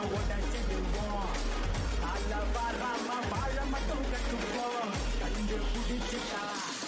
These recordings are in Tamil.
உடச்சிடுவோம் கால வராம வாழ மட்டும் கட்டுவோம் கண்டு பிடிச்சிட்டா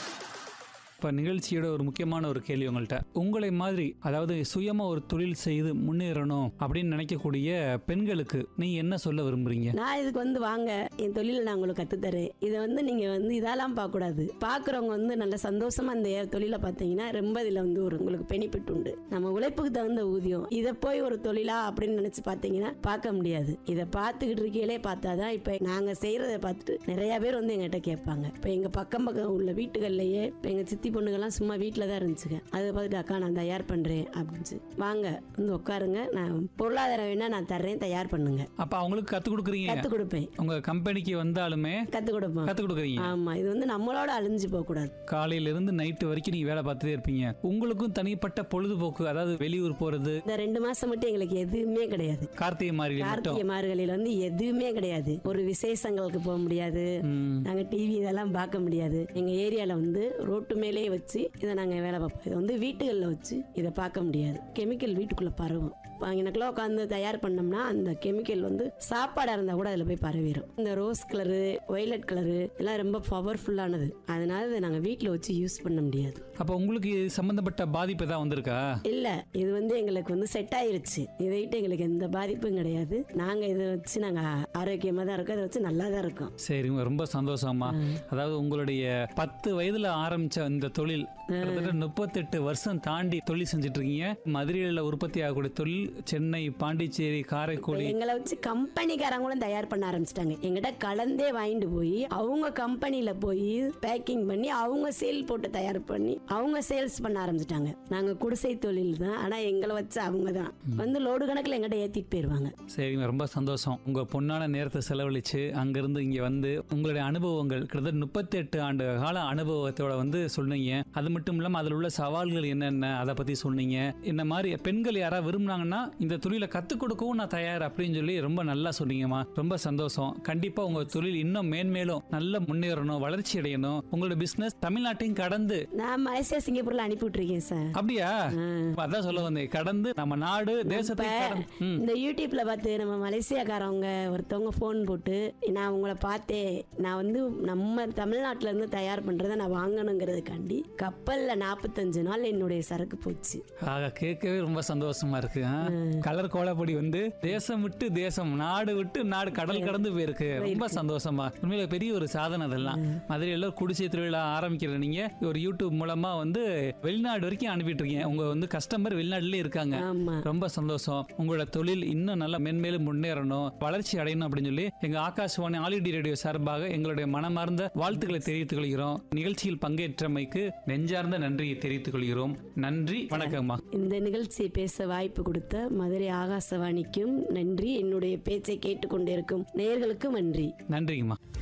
இப்போ நிகழ்ச்சியோட ஒரு முக்கியமான ஒரு கேள்வி உங்கள்கிட்ட உங்களை மாதிரி அதாவது சுயமா ஒரு தொழில் செய்து முன்னேறணும் அப்படின்னு நினைக்கக்கூடிய பெண்களுக்கு நீ என்ன சொல்ல விரும்புறீங்க நான் இதுக்கு வந்து வாங்க என் தொழிலை நான் உங்களுக்கு கற்றுத்தரேன் இதை வந்து நீங்கள் வந்து இதெல்லாம் பார்க்கக்கூடாது பார்க்குறவங்க வந்து நல்ல சந்தோஷமா இந்த தொழிலை பார்த்தீங்கன்னா ரொம்ப இதில் வந்து ஒரு உங்களுக்கு பெனிஃபிட் உண்டு நம்ம உழைப்புக்கு தகுந்த ஊதியம் இதை போய் ஒரு தொழிலா அப்படின்னு நினச்சி பார்த்தீங்கன்னா பார்க்க முடியாது இதை பார்த்துக்கிட்டு இருக்கையிலே பார்த்தாதான் இப்போ நாங்கள் செய்கிறத பார்த்துட்டு நிறைய பேர் வந்து எங்கள்கிட்ட கேட்பாங்க இப்போ எங்கள் பக்கம் பக்கம் உள்ள வீட்டுகள்லையே இப்போ எங்கள் சித்தி பொண்ணுங்கெல்லாம் சும்மா வீட்டில் தான் இருந்துச்சுங்க அதை பார்த்துட்டு அக்கா நான் தயார் பண்ணுறேன் அப்படின்னு வாங்க வந்து உட்காருங்க நான் பொருளாதாரம் வேணா நான் தர்றேன் தயார் பண்ணுங்க அப்ப அவங்களுக்கு கத்து கொடுக்குறீங்க கற்றுக் கொடுப்பேன் உங்க கம்பெனிக்கு வந்தாலுமே கற்றுக் கொடுப்போம் கத்து கொடுக்குறீங்க ஆமா இது வந்து நம்மளோட அழிஞ்சு போக கூடாது காலையில இருந்து நைட்டு வரைக்கும் நீங்க வேலை பார்த்துட்டே இருப்பீங்க உங்களுக்கும் தனிப்பட்ட பொழுதுபோக்கு அதாவது வெளியூர் போறது இந்த ரெண்டு மாசம் மட்டும் எங்களுக்கு எதுவுமே கிடையாது கார்த்திகை மார்கழி மட்டும் கார்த்திகை மார்கழியில வந்து எதுவுமே கிடையாது ஒரு விசேஷங்களுக்கு போக முடியாது ம். நாங்க டிவி இதெல்லாம் பார்க்க முடியாது எங்க ஏரியால வந்து ரோட்டு மேலேயே வச்சு இதை நாங்க வேலை பார்ப்போம் இதை வந்து வீட்டுகளில் வச்சு இதை பார்க்க முடியாது கெமிக்கல் வீட்டுக்குள்ள பரவும் இப்போ அங்கனக்குள்ள உட்காந்து தயார் பண்ணோம்னா அந்த கெமிக்கல் வந்து சாப்பாடா இருந்தா கூட அதில் போய் பரவிடும் இந்த ரோஸ் கலரு ஒய்லட் கலரு எல்லாம் ரொம்ப பவர்ஃபுல்லானது அதனால இதை நாங்க வீட்டில் வச்சு யூஸ் பண்ண முடியாது அப்ப உங்களுக்கு இது சம்பந்தப்பட்ட பாதிப்பு தான் வந்திருக்கா இல்ல இது வந்து எங்களுக்கு வந்து செட் ஆயிருச்சு இதை விட்டு எங்களுக்கு எந்த பாதிப்பும் கிடையாது நாங்க இதை வச்சு நாங்க ஆரோக்கியமா தான் இருக்கோம் இதை வச்சு நல்லா தான் இருக்கோம் சரிங்க ரொம்ப சந்தோஷமா அதாவது உங்களுடைய பத்து வயதுல ஆரம்பிச்ச இந்த தொழில் கிட்டத்தட்ட முப்பத்தெட்டு வருஷம் தாண்டி தொழில் செஞ்சுட்டு இருக்கீங்க மதுரையில உற்பத்தி ஆகக்கூடிய தொழில் சென்னை பாண்டிச்சேரி இப்ப காரைக்குடி எங்களை வச்சு கம்பெனிக்காரங்களும் தயார் பண்ண ஆரம்பிச்சிட்டாங்க எங்கிட்ட கலந்தே வாங்கிட்டு போய் அவங்க கம்பெனில போய் பேக்கிங் பண்ணி அவங்க சேல் போட்டு தயார் பண்ணி அவங்க சேல்ஸ் பண்ண ஆரம்பிச்சிட்டாங்க நாங்க குடிசை தொழில் தான் ஆனா எங்களை வச்சு அவங்க தான் வந்து லோடு கணக்குல எங்கிட்ட ஏத்திட்டு போயிருவாங்க சரிங்க ரொம்ப சந்தோஷம் உங்க பொன்னான நேரத்தை செலவழிச்சு அங்கிருந்து இங்க வந்து உங்களுடைய அனுபவங்கள் கிட்டத்தட்ட முப்பத்தி எட்டு ஆண்டு கால அனுபவத்தோட வந்து சொன்னீங்க அது மட்டும் இல்லாம அதுல உள்ள சவால்கள் என்னென்ன அதை பத்தி சொன்னீங்க இந்த மாதிரி பெண்கள் யாராவது விரும்புனாங்கன்னா இந்த தொழிலை கத்துக் கொடுக்கவும் நான் தயார் அப்படின்னு சொல்லி ரொம்ப நல்லா சொன்னீங்கம்மா ரொம்ப சந்தோஷம் கண்டிப்பா உங்க தொழில் இன்னும் மேன்மேலும் நல்ல முன்னேறணும் வளர்ச்சி அடையணும் உங்களோட பிசினஸ் தமிழ்நாட்டையும் கடந்து நான் மலேசியா சிங்கப்பூர்ல அனுப்பி விட்டுருக்கேன் சார் அப்படியா அதான் சொல்ல வந்தேன் கடந்து நம்ம நாடு தேசத்தை இப்ப கடந்து ம். இந்த யூடியூப்ல பார்த்து நம்ம மலேசியாக்காரவங்க ஒருத்தவங்க ஃபோன் போட்டு நான் உங்களை பார்த்தேன் நான் வந்து நம்ம தமிழ்நாட்டுல இருந்து தயார் பண்றதை நான் வாங்கணுங்கிறதுக்காண்டி கப்பல்ல நாற்பத்தஞ்சு நாள் என்னுடைய சரக்கு போச்சு ஆக கேட்கவே ரொம்ப சந்தோஷமா இருக்கு ஆ? கலர் கோலப்பொடி வந்து தேசம் விட்டு தேசம் நாடு விட்டு நாடு கடல் கடந்து போயிருக்கு ரொம்ப சந்தோஷமா உண்மையில பெரிய ஒரு சாதனை அதெல்லாம் மதுரையில குடிசை தொழிலா ஆரம்பிக்கிற நீங்க ஒரு யூடியூப் மூலமா வந்து வெளிநாடு வரைக்கும் அனுப்பிட்டு இருக்கீங்க உங்க வந்து கஸ்டமர் வெளிநாட்டுலயே இருக்காங்க ஆமா ரொம்ப சந்தோஷம் உங்களோட தொழில் இன்னும் நல்லா மென்மேலும் முன்னேறணும் வளர்ச்சி அடையணும் அப்படின்னு சொல்லி எங்க ஆகாஷ்வாணி ஆல் இண்டியா ரேடியோ சார்பாக எங்களுடைய மனமார்ந்த வாழ்த்துக்களை தெரிவித்துக் கொள்கிறோம் நிகழ்ச்சியில் பங்கேற்றமைக்கு நெஞ்சார்ந்த நன்றியை தெரிவித்துக் கொள்கிறோம் நன்றி வணக்கம்மா இந்த நிகழ்ச்சியை பேச வாய்ப்பு கொடுத்த மதுரை ஆகாசவாணிக்கும் நன்றி என்னுடைய பேச்சை கேட்டுக்கொண்டிருக்கும் நேயர்களுக்கும் நன்றி நன்றிங்கம்மா